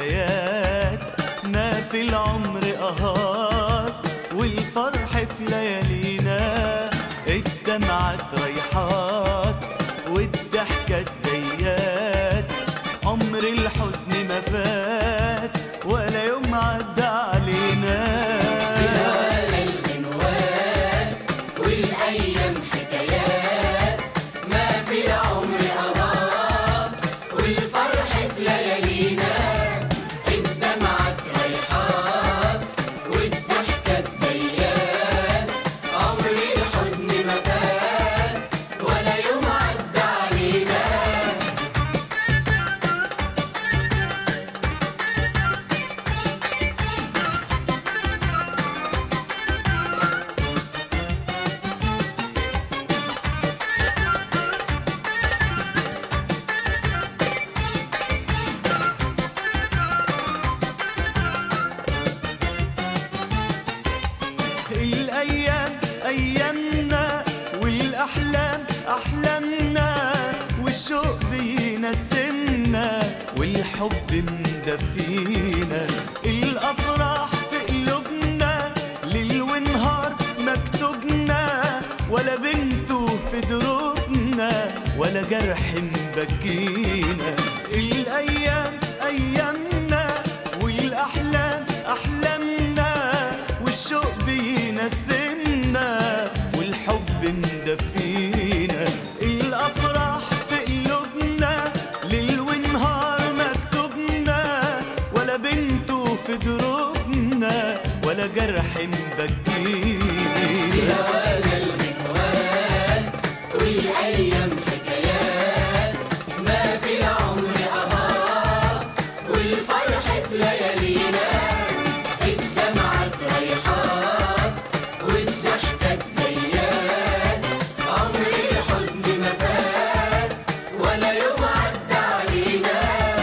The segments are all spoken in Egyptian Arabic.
حكايات ما في العمر أهات والفرح في ليالينا الدمعة ريحات والضحكة جيات عمر الحزن ما فات ولا يوم عدى علينا الغنوات والأيام حكايات ما في العمر أراد والفرح في ليالينا الدمعة ريحات والضحكة بيات عمر الحزن ما فات ولا يوم عدى علينا الأيام أيامنا والأحلام أحلامنا والشوق بينسمنا والحب مدفينا الأفراح في قلوبنا ليل ونهار مكتوبنا ولا بنته في دروبنا ولا جرح مبكينا الأيام أيامنا والأحلام أحلامنا والشوق بينسمنا والحب مدفينا الأفراح في قلوبنا ليل ونهار مكتوبنا ولا بنته في دروبنا ولا جرح مبكينا وانا الغنوات والأيام حكايات ما في العمر أهات والفرح في ليالينا الدمعة ريحات والضحكة بيات عمر الحزن ما فات ولا يوم عدى علينا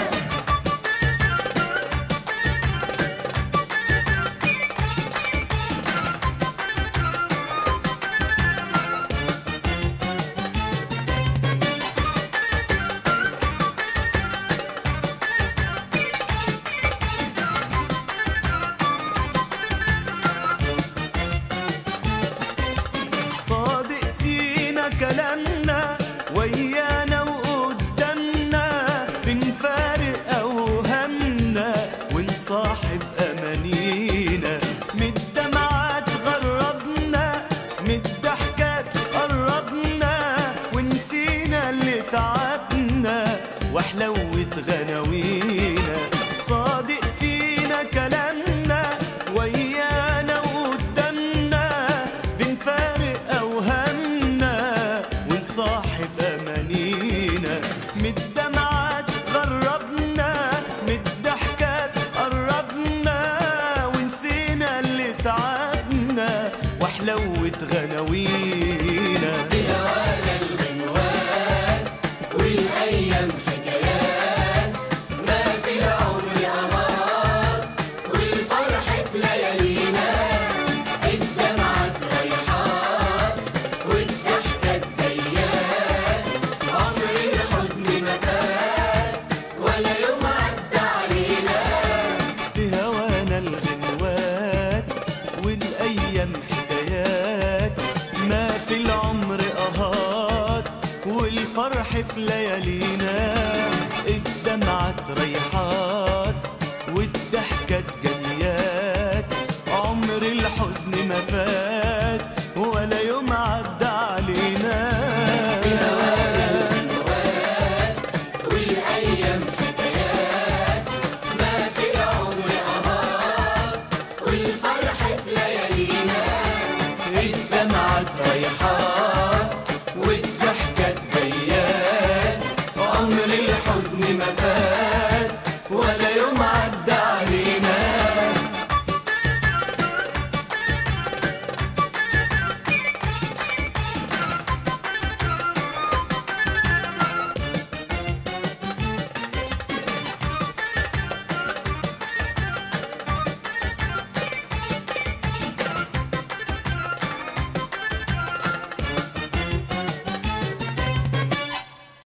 صادق فينا كلامنا ويانا وقدامنا بنفارق أوهامنا ونصاحب أمانينا من الدمعات غربنا من الضحكات قربنا ونسينا اللي تعبنا وحلوة غناوينا صادق فينا كلامنا ويانا وقدامنا بنفارق أوهامنا ونصاحب أمانينا من الدمعات غربنا من الضحكات قربنا ونسينا اللي تعبنا وحلوة غناوينا وانا الغنوات والأيام حكايات ما في العمر أهات والفرح في ليالينا الدمعة ريحات والضحكة بيات عمر الحزن ما فات ولا يوم عدى علينا في هوانا الغنوات والأيام حكايات ما في العمر أهات والفرح في ليالينا الدمعة ريحات